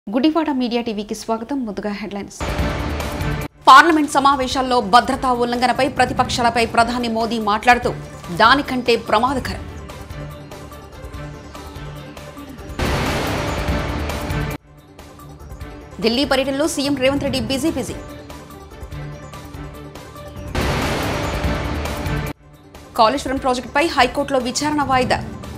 Gudivada media టీవీకి స్వాగతం ముందుగా హెడ్లైన్స్ పార్లమెంట్ సమావేశాల్లో భద్రతా ఉల్లంఘనపై ప్రతిపక్షాలపై ప్రధాని మోదీ మాట్లాడుతూ దానికంటే ప్రమాదకరం ఢిల్లీ పర్యటనలో CM Revanth Reddy busy busy Kaleshwaram ప్రాజెక్టుపై హైకోర్టులో విచారణ వాయిదా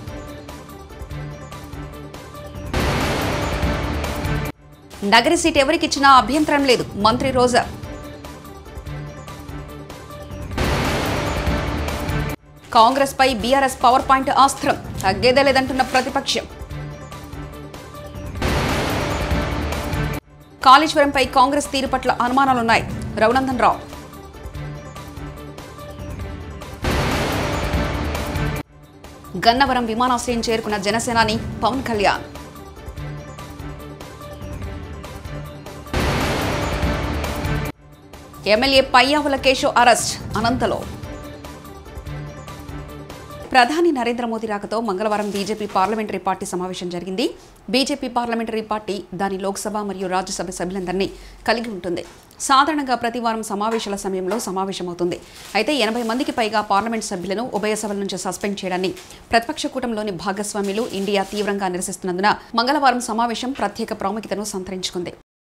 నగరి సీట్ ఎవరికిచ్చినా అభ్యంతరం లేదు మంత్రి రోజా కాంగ్రెస్ పై బీఆర్ఎస్ పవర్ పాయింట్ ఆస్త్రం తగ్గేదే లేదంటున్న ప్రతిపక్షం కాళేశ్వరంపై కాంగ్రెస్ తీరు పట్ల అనుమానాలున్నాయి రఘునందన్ రావు గన్నవరం విమానాశ్రయం చేరుకున్న జనసేనాని పవన్ కళ్యాణ్ ఎమ్మెల్యే పయ్యావుల కేశవ్ అరెస్ట్ అనంతలో ప్రధాని నరేంద్ర మోదీ రాకతో మంగళవారం బీజేపీ పార్లమెంటరీ పార్టీ సమావేశం జరిగింది బీజేపీ పార్లమెంటరీ పార్టీ దాని లోక్సభ మరియు రాజ్యసభ సభ్యులందరినీ కలిగి ఉంటుంది సాధారణంగా ప్రతి వారం సమావేశాల సమయంలో సమావేశమవుతుంది అయితే ఎనభై మందికి పైగా పార్లమెంట్ సభ్యులను ఉభయ సభల నుంచి సస్పెండ్ చేయడాన్ని ప్రతిపక్ష కూటమిలోని భాగస్వామ్యులు ఇండియా తీవ్రంగా నిరసిస్తున్నందున మంగళవారం సమావేశం ప్రత్యేక ప్రాముఖ్యతను సంతరించుకుంది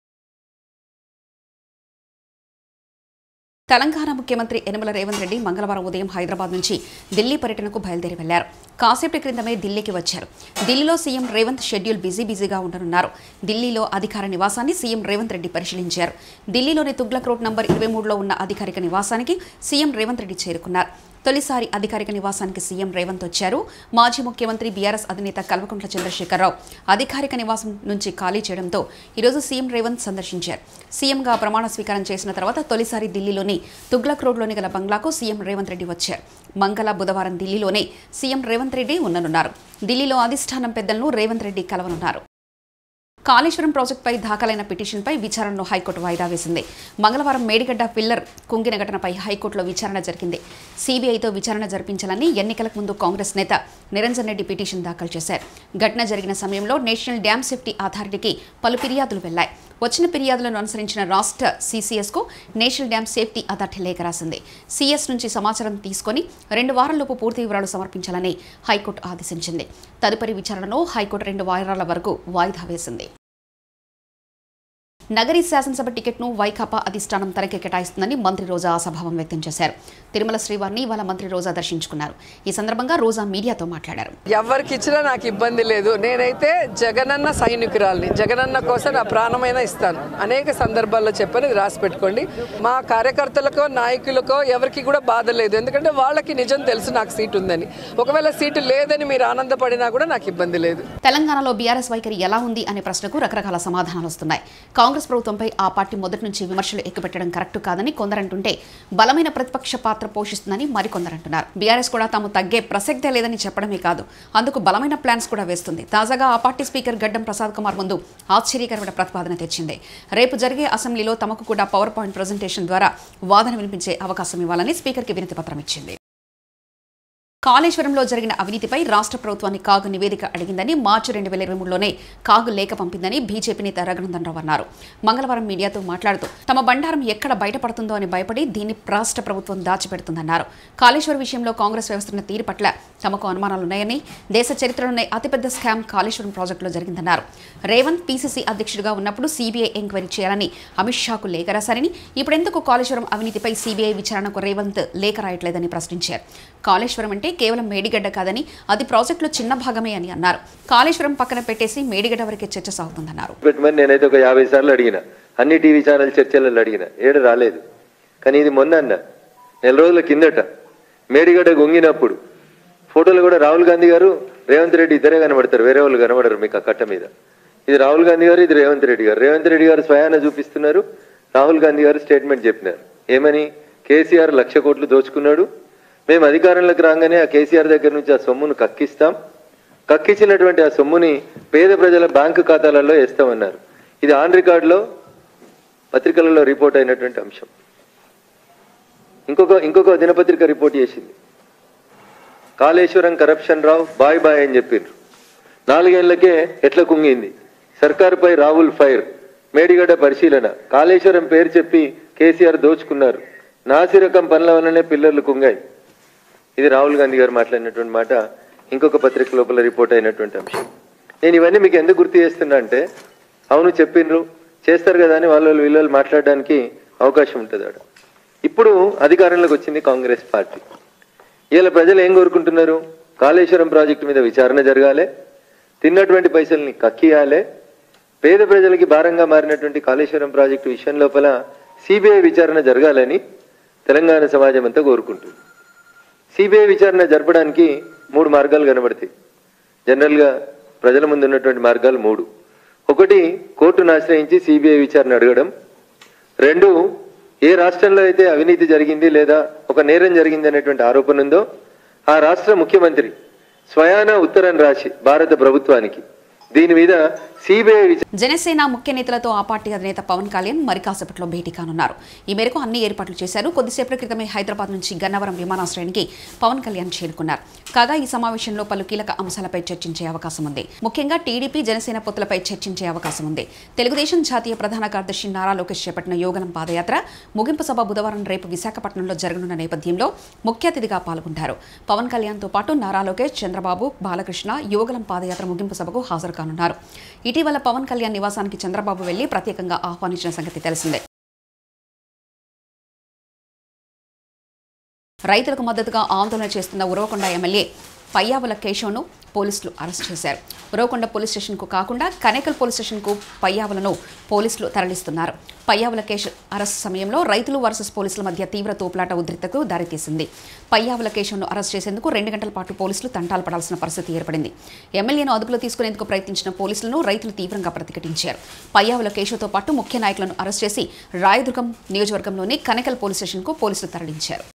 తెలంగాణ ముఖ్యమంత్రి యనమల రేవంత్ రెడ్డి మంగళవారం ఉదయం హైదరాబాద్ నుంచి ఢిల్లీ పర్యటనకు బయలుదేరి వెళ్లారు కాసేపటి క్రిందమే ఢిల్లీకి వచ్చారు ఢిల్లీలో సీఎం రేవంత్ షెడ్యూల్ బిజీ బిజీగా ఉండనున్నారు ఢిల్లీలో అధికార నివాసాన్ని సీఎం రేవంత్ రెడ్డి పరిశీలించారు ఢిల్లీలోని తుగ్లక్ రోడ్ నంబర్ ఇరవై మూడులో ఉన్న అధికారిక నివాసానికి సీఎం రేవంత్ రెడ్డి చేరుకున్నారు తొలిసారి అధికారిక నివాసానికి సీఎం రేవంత్ వచ్చారు మాజీ ముఖ్యమంత్రి బీఆర్ఎస్ అధినేత కల్వకుంట్ల చంద్రశేఖరరావు అధికారిక నివాసం నుంచి ఖాళీ చేయడంతో ఈరోజు సీఎం రేవంత్ సందర్శించారు సీఎంగా ప్రమాణ స్వీకారం చేసిన తర్వాత తొలిసారి ఢిల్లీలోని తుగ్లక్ రోడ్లోని గల బంగ్లాకు సీఎం రేవంత్ రెడ్డి వచ్చారు మంగళ బుధవారం ఢిల్లీలోనే సీఎం రేవంత్ రెడ్డి ఉండనున్నారు ఢిల్లీలో అధిష్టానం పెద్దలను రేవంత్ రెడ్డి కలవనున్నారు కాళేశ్వరం ప్రాజెక్టుపై దాఖలైన పిటిషన్పై విచారణను హైకోర్టు వాయిదా వేసింది మంగళవారం మేడిగడ్డ పిల్లర్ కుంగిన ఘటనపై హైకోర్టులో విచారణ జరిగింది సీబీఐతో విచారణ జరిపించాలని ఎన్నికలకు ముందు కాంగ్రెస్ నేత నిరంజన్ రెడ్డి పిటిషన్ దాఖలు చేశారు ఘటన జరిగిన సమయంలో నేషనల్ డ్యామ్ సేఫ్టీ అథారిటీకి పలు ఫిర్యాదులు వెళ్లాయి వచ్చిన ఫిర్యాదులను అనుసరించిన రాష్ట్ర సీసీఎస్కు నేషనల్ డ్యామ్ సేఫ్టీ అథారిటీ లేఖ రాసింది సీఎస్ నుంచి సమాచారం తీసుకొని రెండు వారాల్లోపు పూర్తి వివరాలు సమర్పించాలని హైకోర్టు ఆదేశించింది తదుపరి విచారణను హైకోర్టు రెండు వారాల వరకు వాయిదా వేసింది నగరి శాసనసభ టికెట్ను వైకాపా అధిష్టానం తనకే కేటాయిస్తుందని మంత్రి రోజా ఆశాభావం వ్యక్తం చేశారు తిరుమల శ్రీవారిని ఇవాళ మంత్రి రోజా దర్శించుకున్నారు ఈ సందర్భంగా రోజా మీడియాతో మాట్లాడారు ఎవరికి ఇచ్చినా నాకు ఇబ్బంది లేదు నేనైతే జగనన్న సైనికురాల్ని జగనన్న కోసం నా ప్రాణమైనా ఇస్తాను అనేక సందర్భాల్లో చెప్పని ఇది రాసి పెట్టుకోండి మా కార్యకర్తలకో నాయకులకో ఎవరికి కూడా బాధ లేదు ఎందుకంటే వాళ్ళకి నిజం తెలుసు నాకు సీటు ఉందని ఒకవేళ సీటు లేదని మీరు ఆనందపడినా కూడా నాకు ఇబ్బంది లేదు తెలంగాణలో బీఆర్ఎస్ వైఖరి ఎలా ఉంది అనే ప్రశ్నకు రకరకాల సమాధానాలు వస్తున్నాయి కాంగ్రెస్ ప్రభుత్వంపై ఆ పార్టీ మొదటి నుంచి విమర్శలు ఎక్కుపెట్టడం కరెక్ట్ కాదని కొందరంటుంటే బలమైన ప్రతిపక్ష పాత్ర పోషిస్తుందని మరికొందరంటున్నారు బీఆర్ఎస్ కూడా తాము తగ్గే ప్రసక్తే లేదని చెప్పడమే కాదు అందుకు బలమైన ప్లాన్స్ కూడా వేస్తుంది తాజాగా ఆ పార్టీ స్పీకర్ గడ్డం ప్రసాద్ కుమార్ ముందు ఆశ్చర్యకరమైన ప్రతిపాదన తెచ్చింది రేపు జరిగే అసెంబ్లీలో తమకు కూడా పవర్ పాయింట్ ప్రజెంటేషన్ ద్వారా వాదన వినిపించే అవకాశం ఇవ్వాలని స్పీకర్కి వినతి పత్రం ఇచ్చింది కాళేశ్వరంలో జరిగిన అవినీతిపై రాష్ట్ర ప్రభుత్వాన్ని కాగు నివేదిక అడిగిందని మార్చి రెండు వేల ఇరవై మూడులోనే కాగు లేఖ పంపిందని బీజేపీ నేత రఘునందన్ రావు అన్నారు మంగళవారం మీడియాతో మాట్లాడుతూ తమ బండారం ఎక్కడ బయటపడుతుందో అని భయపడి దీన్ని రాష్ట్ర ప్రభుత్వం దాచిపెడుతుందన్నారు కాళేశ్వరం విషయంలో కాంగ్రెస్ వ్యవస్థన తీరు పట్ల తమకు అనుమానాలున్నాయని దేశ చరిత్రలోనే అతిపెద్ద స్కామ్ కాళేశ్వరం ప్రాజెక్టులో జరిగిందన్నారు రేవంత్ పీసీసీ అధ్యక్షుడిగా ఉన్నప్పుడు సీబీఐ ఎంక్వైరీ చేయాలని అమిత్ షాకు లేఖ రాశారని ఇప్పుడెందుకు కాళేశ్వరం అవినీతిపై సీబీఐ విచారణకు రేవంత్ లేఖ రాయట్లేదని ప్రశ్నించారు కాళేశ్వరం అంటే కేవలం మేడిగడ్డ కాదని అది ప్రాజెక్టులో చిన్న భాగమే అని అన్నారు కాళేశ్వరం పక్కన పెట్టేసి మేడిగడ్డ వరకే చర్చ సాగుతుందన్నారు పెట్టమని నేనైతే ఒక యాభై సార్లు అడిగిన అన్ని టీవీ ఛానల్ చర్చలలో అడిగిన ఏడు రాలేదు కానీ ఇది మొన్న అన్న నెల రోజుల కిందట మేడిగడ్డ గొంగినప్పుడు ఫోటోలు కూడా రాహుల్ గాంధీ గారు రేవంత్ రెడ్డి ఇద్దరే కనబడతారు వేరే వాళ్ళు కనబడరు మీకు ఆ కట్ట మీద ఇది రాహుల్ గాంధీ గారు ఇది రేవంత్ రెడ్డి గారు రేవంత్ రెడ్డి గారు స్వయాన చూపిస్తున్నారు రాహుల్ గాంధీ గారు స్టేట్మెంట్ చెప్పినారు ఏమని కేసీఆర్ లక్ష కోట్లు దోచుకున్నాడు మేము అధికారంలోకి రాగానే ఆ కేసీఆర్ దగ్గర నుంచి ఆ సొమ్మును కక్కిస్తాం కక్కించినటువంటి ఆ సొమ్ముని పేద ప్రజల బ్యాంకు ఖాతాలలో వేస్తామన్నారు ఇది ఆన్ రికార్డులో పత్రికలలో రిపోర్ట్ అయినటువంటి అంశం ఇంకొక ఇంకొక దినపత్రిక రిపోర్ట్ చేసింది Kaleshwaram corruption Rao bye bye అని చెప్పిండ్రు నాలుగేళ్లకే ఎట్లా కుంగింది సర్కారుపై రాహుల్ ఫైర్ మేడిగడ్డ పరిశీలన కాళేశ్వరం పేరు చెప్పి కేసీఆర్ దోచుకున్నారు నాసిరకం పనుల వల్లనే పిల్లర్లు కుంగాయి ఇది రాహుల్ గాంధీ గారు మాట్లాడినటువంటి మాట ఇంకొక పత్రిక లోపల రిపోర్ట్ అయినటువంటి అంశం నేను ఇవన్నీ మీకు ఎందుకు గుర్తు చేస్తున్నా అంటే అవును చెప్పిండ్రు చేస్తారు కదా అని వాళ్ళు వీళ్ళు మాట్లాడడానికి అవకాశం ఉంటుంది ఆడ ఇప్పుడు అధికారంలోకి వచ్చింది కాంగ్రెస్ పార్టీ ఇలా ప్రజలు ఏం కోరుకుంటున్నారు కాళేశ్వరం ప్రాజెక్టు మీద విచారణ జరగాలి తిన్నటువంటి పైసల్ని కక్కియాలి పేద ప్రజలకి భారంగా మారినటువంటి కాళేశ్వరం ప్రాజెక్టు విషయం లోపల సిబిఐ విచారణ జరగాలని తెలంగాణ సమాజం అంతా కోరుకుంటుంది సిబిఐ విచారణ జరపడానికి మూడు మార్గాలు కనబడతాయి జనరల్గా ప్రజల ముందు ఉన్నటువంటి మార్గాలు మూడు ఒకటి కోర్టును ఆశ్రయించి సిబిఐ విచారణ అడగడం రెండు ఏ రాష్ట్రంలో అయితే అవినీతి జరిగింది లేదా ఒక నేరం జరిగింది అనేటువంటి ఆరోపణ ఉందో ఆ రాష్ట్ర ముఖ్యమంత్రి స్వయాన ఉత్తరం రాసి భారత ప్రభుత్వానికి దీని మీద సిబిఐ విచారణ జనసేన ముఖ్య నేతలతో ఆ పార్టీ అధినేత పవన్ కళ్యాణ్ మరి కాసేపట్లో భేటీ కానున్నారు ఈ మేరకు అన్ని ఏర్పాట్లు చేశారు కొద్దిసేపటి క్రితమే హైదరాబాద్ నుంచి గన్నవరం విమానాశ్రయానికి పవన్ కళ్యాణ్ చేరుకున్నారు కాగా ఈ సమావేశంలో పలు కీలక అంశాలపై చర్చించే అవకాశం ఉంది ముఖ్యంగా టీడీపీ జనసేన పొత్తులపై చర్చించే అవకాశం ఉంది తెలుగుదేశం జాతీయ ప్రధాన కార్యదర్శి నారా లోకేష్ చేపట్టిన యోగనం పాదయాత్ర ముగింపు సభ బుధవారం రేపు విశాఖపట్నంలో జరగనున్న నేపథ్యంలో ముఖ్య అతిథిగా పాల్గొంటారు పవన్ కళ్యాణ్తో పాటు నారా లోకేష్ చంద్రబాబు బాలకృష్ణ యోగలం పాదయాత్ర ముగింపు సభకు హాజరు కానున్నారు ఇటీవల పవన్ కళ్యాణ్ నివాసానికి చంద్రబాబు వెళ్లి ప్రత్యేకంగా ఆహ్వానించిన సంగతి తెలిసిందే రైతులకు మద్దతుగా ఆందోళన చేస్తున్న ఉరవకొండ ఎమ్మెల్యే పయ్యావుల కేశవ్ను పోలీసులు అరెస్ట్ చేశారు ఉరవకొండ పోలీస్ స్టేషన్కు కాకుండా కనేకల్ పోలీస్ స్టేషన్కు పయ్యావులను పోలీసులు తరలిస్తున్నారు పయ్యావుల కేశవ్ అరెస్ట్ సమయంలో రైతులు వర్సెస్ పోలీసుల మధ్య తీవ్ర తోపులాట ఉద్రిక్తకు దారితీసింది పయ్యావుల కేశవ్ను అరెస్ట్ చేసేందుకు రెండు గంటల పాటు పోలీసులు తంటాలు పడాల్సిన పరిస్థితి ఏర్పడింది ఎమ్మెల్యేను అదుపులో తీసుకునేందుకు ప్రయత్నించిన పోలీసులను రైతులు తీవ్రంగా ప్రతిఘటించారు పయ్యావుల కేశవ్తో పాటు ముఖ్య నాయకులను అరెస్ట్ చేసి రాయదుర్గం నియోజకవర్గంలోని కనకల్ పోలీస్ స్టేషన్కు పోలీసులు తరలించారు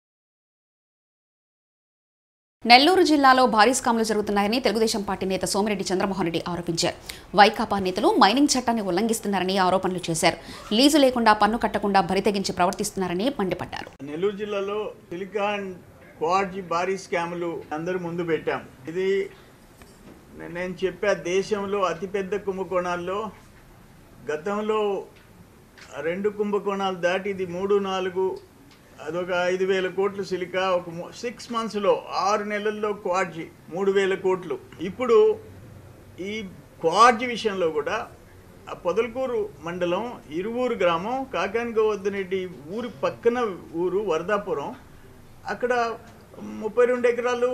నెల్లూరు జిల్లాలో భారీ స్కామ్లు జరుగుతున్నాయని తెలుగుదేశం పార్టీ నేత సోమిరెడ్డి చంద్రమోహన్ రెడ్డి ఆరోపించారు వైకాపా నేతలు మైనింగ్ చట్టాన్ని ఉల్లంఘిస్తున్నారని ఆరోపణలు చేశారు లీజు లేకుండా పన్ను కట్టకుండా బరితెగించి ప్రవర్తిస్తున్నారని మండిపడ్డారు నెల్లూరు జిల్లాలో సిలికాన్ క్వాడ్జీ భారీ స్కాములు అందరూ ముందు పెట్టాం ఇది నే- నేను చెప్పా దేశంలో అతిపెద్ద కుంభకోణాల్లో గతంలో రెండు కుంభకోణాలు దాటి ఇది మూడు నాలుగు అదొక ఐదు వేల కోట్లు సిలికా ఒక సిక్స్ మంత్స్లో ఆరు నెలల్లో క్వాడ్జీ మూడు వేల కోట్లు ఇప్పుడు ఈ క్వాడ్జీ విషయంలో కూడా ఆ పొదలకూరు మండలం ఇరువూరు గ్రామం కాకానిగో వద్దనేటి ఊరు పక్కన ఊరు వరదాపురం అక్కడ ముప్పై రెండు ఎకరాలు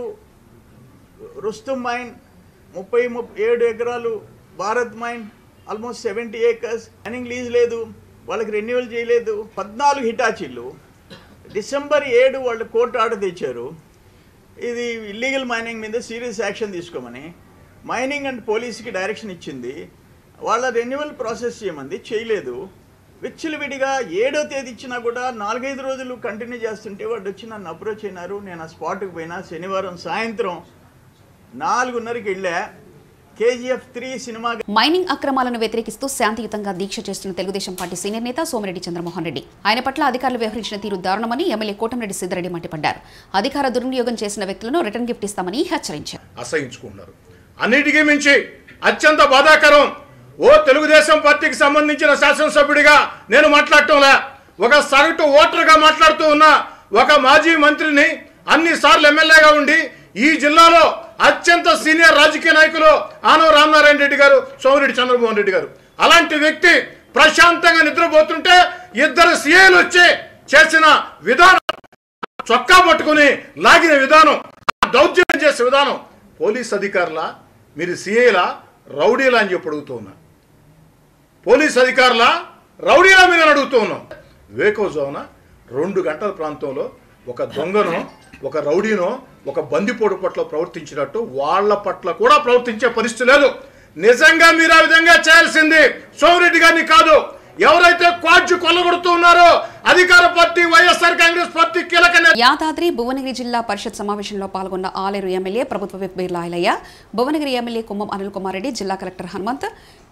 రుస్తుం మైన్ ముప్పై ముప్పై ఏడు ఎకరాలు Bharat mine almost seventy acres mining lease లేదు వాళ్ళకి రెన్యువల్ చేయలేదు పద్నాలుగు హిటాచీలు డిసెంబర్ ఏడు వాళ్ళు కోర్టు ఆర్డర్ తెచ్చారు ఇది ఇల్లీగల్ మైనింగ్ మీద సీరియస్ యాక్షన్ తీసుకోమని మైనింగ్ అండ్ పోలీస్కి డైరెక్షన్ ఇచ్చింది వాళ్ళ రెన్యువల్ ప్రాసెస్ చేయమంది చేయలేదు విచ్చలవిడిగా ఏడో తేదీ ఇచ్చినా కూడా నాలుగైదు రోజులు కంటిన్యూ చేస్తుంటే వాడు వచ్చి నన్ను అప్రోచ్ అయినారు నేను ఆ స్పాట్కి పోయినా శనివారం సాయంత్రం నాలుగున్నరకి వెళ్ళా కేజీఎఫ్ త్రీ సినిమా మైనింగ్ అక్రమాలను వ్యతిరేకిస్తూ శాంతియుతంగా దీక్ష చేస్తున్న తెలుగుదేశం పార్టీ సీనియర్ నేత సోమిరెడ్డి చంద్రమోహన్ రెడ్డి ఆయన పట్ల అధికారులు వ్యవహరించిన తీరు దారుణమని ఎమ్మెల్యే కోటంరెడ్డి సిద్దిరెడ్డి మండిపడ్డారు అధికార దుర్వినియోగం చేసిన వ్యక్తులను రిటర్న్ గిఫ్ట్ ఇస్తామని హెచ్చరించారు అసహించుకుంటున్నారు అన్నిటికీ మించి అత్యంత బాధాకరం ఓ తెలుగుదేశం పార్టీకి సంబంధించిన శాసనసభ్యుడిగా నేను మాట్లాడటంలా ఒక సగటు ఓటర్గా మాట్లాడుతూ ఉన్న ఒక మాజీ మంత్రిని అన్ని సార్లు ఎమ్మెల్యేగా ఉండి ఈ జిల్లాలో అత్యంత సీనియర్ రాజకీయ నాయకులు ఆనవ రామనారాయణ రెడ్డి గారు సోమిరెడ్డి చంద్రమోహన్ రెడ్డి గారు అలాంటి వ్యక్తి ప్రశాంతంగా నిద్రపోతుంటే ఇద్దరు సీఏలు వచ్చి చేసిన విధానం చొక్కా పట్టుకుని లాగిన విధానం దౌర్జన్యం చేసే విధానం పోలీస్ అధికారుల మీరు సిఐలా రౌడీలా అని చెప్పి అడుగుతూ ఉన్నా పోలీస్ అధికారుల రౌడీలా మీరు అని అడుగుతూ ఉన్నాం వేకోజోన రెండు గంటల ప్రాంతంలో ఒక దొంగనో ఒక రౌడీనో ఒక బందిపోటు పట్ల ప్రవర్తించినట్టు వాళ్ళ పట్ల కూడా ప్రవర్తించే పరిస్థితి లేదు నిజంగా మీరు ఆ విధంగా చేయాల్సింది సోమిరెడ్డి గారిని కాదు ఎవరైతే క్వాడ్జి కొల్లగొడుతూ ఉన్నారో అధికార పార్టీ వైఎస్ఆర్ కాంగ్రెస్ పార్టీ కీలక నేత యాదాద్రి భువనగిరి జిల్లా పరిషత్ సమావేశంలో పాల్గొన్న ఆలేరు ఎమ్మెల్యే ప్రభుత్వ విప్ బిర్లా ఐలయ్య భువనగిరి ఎమ్మెల్యే కుమ్మం అనిల్ కుమార్ రెడ్డి జిల్లా కలెక్టర్ హనుమంత్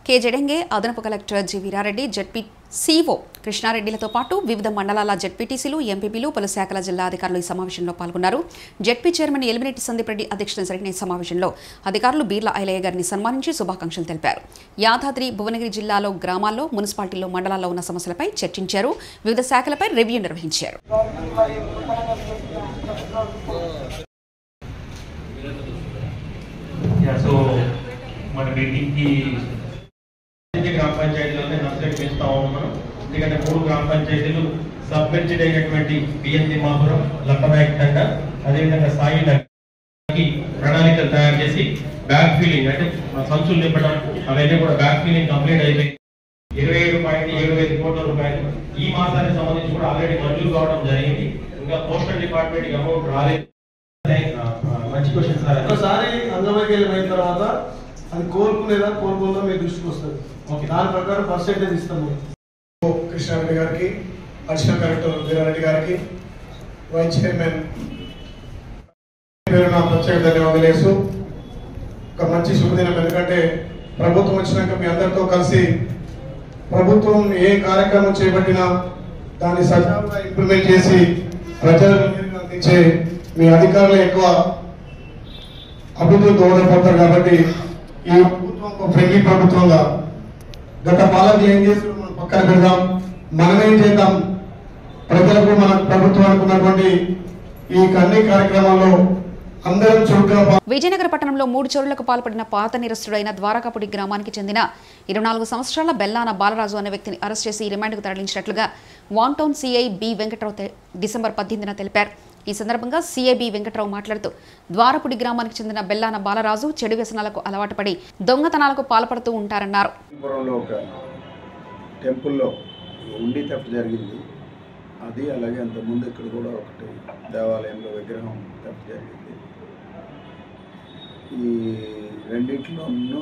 కె జడెంగే అదనపు collector G Veerareddy ZP CEO కృష్ణారెడ్డిలతో పాటు వివిధ మండలాల జడ్పీటీసీలు ఎంపీపీలు పలు శాఖల జిల్లా అధికారులు ఈ సమావేశంలో పాల్గొన్నారు జడ్పీ చైర్మన్ ఎలిమినేటి సందీప్ రెడ్డి అధ్యక్షతన జరిగిన ఈ సమావేశంలో అధికారులు బీర్ల ఐలయ్య గారిని సన్మానించి శుభాకాంక్షలు తెలిపారు యాదాద్రి భువనగిరి జిల్లాలో గ్రామాల్లో మున్సిపాలిటీల్లో మండలాల్లో ఉన్న సమస్యలపై చర్చించారు వివిధ శాఖలపై రివ్యూ నిర్వహించారు యా సో మన మీటింగ్కి అన్ని గ్రామ పంచాయతీలతో నర్సరీ పెంచుతా ఉన్నాం ఎందుకంటే మూడు గ్రామ పంచాయతీలు సబ్మెర్జెడ్ అయినటువంటి బిఎం తిమ్మాపురం లక్కనాయకండ అదేవిధంగా సాయి నగర్కి ప్రణాళికలు తయారు చేసి బ్యాక్ ఫీలింగ్ అంటే సంచులు నింపడం అవన్నీ కూడా బ్యాక్ ఫీలింగ్ కంప్లీట్ అయిపోయింది ఇరవై ఏడు పాయింట్ ఏడు ఐదు కోట్ల రూపాయలు ఈ మాసానికి సంబంధించి కూడా ఆల్రెడీ మంజూరు కావడం జరిగింది ఇంకా పోస్టల్ డిపార్ట్మెంట్ అమౌంట్ రాలేదు అదే, ఆ, ఆ, మంచి క్వశ్చన్ సార్ అది. ఒకసారి అంగవైకల్యం అయిన తర్వాత అది కోలుకునేదా కోలుకుందా మీ దృష్టికి వస్తుంది ఓకే. దాని ప్రకారం పర్సెంటేజ్ ఇస్తాము కృష్ణారెడ్డి గారికి అడిషనల్ కలెక్టర్ వీరారెడ్డి గారికి వైస్ చైర్మన్ పేరు నా ప్రత్యేక ధన్యవాదాలు వేస్తూ ఒక మంచి శుభదినం ఎందుకంటే ప్రభుత్వం వచ్చినాక మీ అందరితో కలిసి ప్రభుత్వం ఏ కార్యక్రమం చేపట్టినా దాన్ని సజావుగా ఇంప్లిమెంట్ చేసి ప్రజలకు నేరుగా అందించే మీ అధికారులు ఎక్కువ అభివృద్ధి దోహదపడతారు కాబట్టి ఈ ప్రభుత్వం ఒక ఫ్రెండ్లీ ప్రభుత్వంగా గత పాలకులు ఏం చేసి మనం పక్కన పెడదాం మనమేం చేద్దాం ప్రజలకు మన ప్రభుత్వానికి ఉన్నటువంటి ఈ అన్ని కార్యక్రమాల్లో అందరం చురుగ్గా పా- విజయనగర పట్టణంలో మూడు చోరులకు పాల్పడిన పాత నిరస్తుడైన ద్వారకాపుడి గ్రామానికి చెందిన ఇరవై నాలుగు సంవత్సరాల బెల్లాన బాలరాజు అనే వ్యక్తిని అరెస్ట్ చేసి రిమాండ్కు తరలించినట్లుగా one town CI B Venkatrao తె- డిసెంబర్ పద్దెనిమిదిన తెలిపారు ఈ సందర్భంగా సీఐ బి వెంకట్రావు మాట్లాడుతూ ద్వారపుడి గ్రామానికి చెందిన బెల్లాన బాలరాజు చెడు వ్యసనాలకు అలవాటు పడి దొంగతనాలకు పాల్పడుతూ ఉంటారన్నారు పురంలో ఒక టెంపుల్లో ఉండి థెఫ్ట్ జరిగింది అది అలాగే అంతకుముందు ఇక్కడ కూడా ఒకటి దేవాలయంలో విగ్రహం థెఫ్ట్ జరిగింది ఈ రెండిట్లోనూ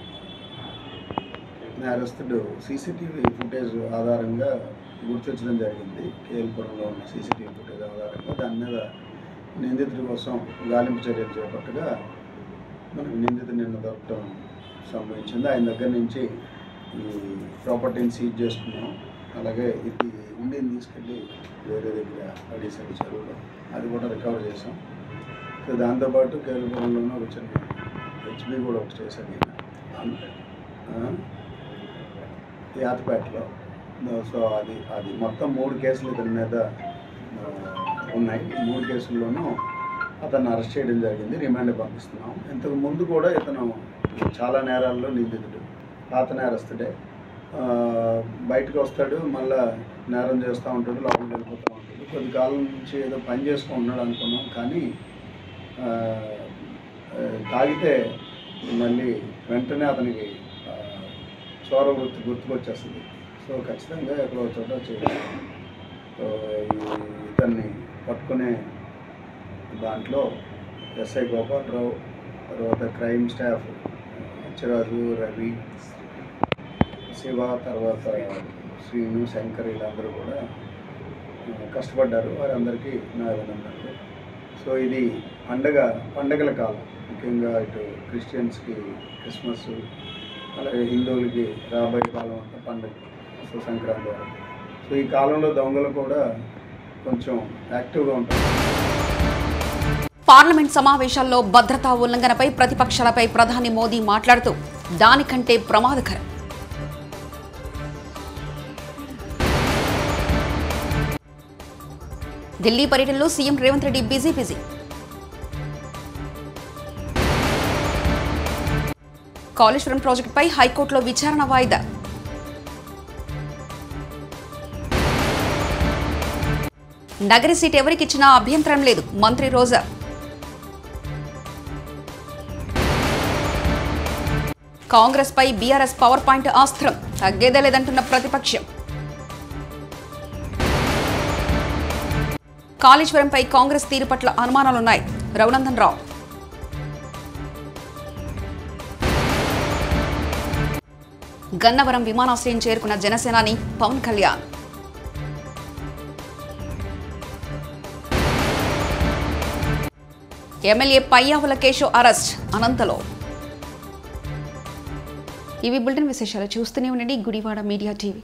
నేరస్తుడు సీసీటీవీ ఫుటేజ్ ఆధారంగా గుర్తించడం జరిగింది కేఎల్పురంలో ఉన్న సీసీటీవీ ఫుటేజ్ ఆధారంగా దాని మీద నిందితుడి కోసం గాలింపు చర్యలు చేపట్టగా మనకు నిందితుడు నిన్న దొరకటం సంభవించింది ఆయన దగ్గర నుంచి ఈ ప్రాపర్టీని సీజ్ చేసుకున్నాం అలాగే ఇది ఉండిని తీసుకెళ్ళి వేరే దగ్గర పడేసాడు చెరువులో అది కూడా రికవర్ చేసాం సో దాంతోపాటు కేరళపురంలోనూ ఒక చిన్న హెచ్బి కూడా ఒకటి చేశాడు ఈయన. ఆ, యాతపేటలో సో అది అది మొత్తం మూడు కేసులు ఇతని మీద ఆ, ఉన్నాయి ఈ మూడు కేసుల్లోనూ అతన్ని అరెస్ట్ చేయడం జరిగింది రిమాండ్ పంపిస్తున్నాం ఇంతకు ముందు కూడా ఇతను చాలా నేరాల్లో నిందితుడు పాత నేరస్తుడే ఆ, బయటకు వస్తాడు మళ్ళా నేరం చేస్తూ ఉంటాడు లోపలికి వెళ్ళిపోతూ ఉంటాడు కొద్ది కాలం నుంచి ఏదో పని చేసుకుంటున్నాడు అనుకున్నాం కానీ ఆ, ఆ, తాగితే మళ్ళీ వెంటనే అతనికి ఆ, చోర వృత్తి గుర్తుకొచ్చేస్తుంది సో ఖచ్చితంగా ఎక్కడో చోట చేయాలి సో ఈ ఇతన్ని పట్టుకునే దాంట్లో ఎస్ఐ గోపాలరావు తర్వాత క్రైమ్ స్టాఫ్ అచ్చరాజు రవి శివ తర్వాత శ్రీను శంకర్ వీళ్ళందరూ కూడా ఆ, కష్టపడ్డారు వారందరికీ నా అభినందనలు సో ఇది పండగ పండగల కాలం ముఖ్యంగా ఇటు క్రిస్టియన్స్కి క్రిస్మస్ అలాగే హిందువులకి రాబోయే కాలం అంతా పండగ సో సంక్రాంతి వరకు సో ఈ కాలంలో దొంగలు కూడా కొంచెం యాక్టివ్గా ఉంటారు పార్లమెంట్ సమావేశాల్లో భద్రతా ఉల్లంఘనపై ప్రతిపక్షాలపై ప్రధాని మోదీ మాట్లాడుతూ దానికంటే ప్రమాదకరం ఢిల్లీ పర్యటనలో CM Revanth Reddy busy busy Kaleshwaram ప్రాజెక్టుపై హైకోర్టులో విచారణ వాయిదా నగరి సీట్ ఎవరికిచ్చినా అభ్యంతరం లేదు మంత్రి రోజా కాంగ్రెస్ పై బీఆర్ఎస్ పవర్ పాయింట్ ఆస్త్రం తగ్గేదే లేదంటున్న ప్రతిపక్షం కాళేశ్వరంపై కాంగ్రెస్ తీరు పట్ల అనుమానాలున్నాయి రఘునందన్ రావు గన్నవరం విమానాశ్రయం చేరుకున్న జనసేనాని పవన్ కళ్యాణ్ ఎమ్మెల్యే పయ్యావుల కేశవ్ అరెస్ట్ అనంతలో ఇవి బులెటిన్ విశేషాలు చూస్తూనే ఉండండి గుడివాడ మీడియా టీవీ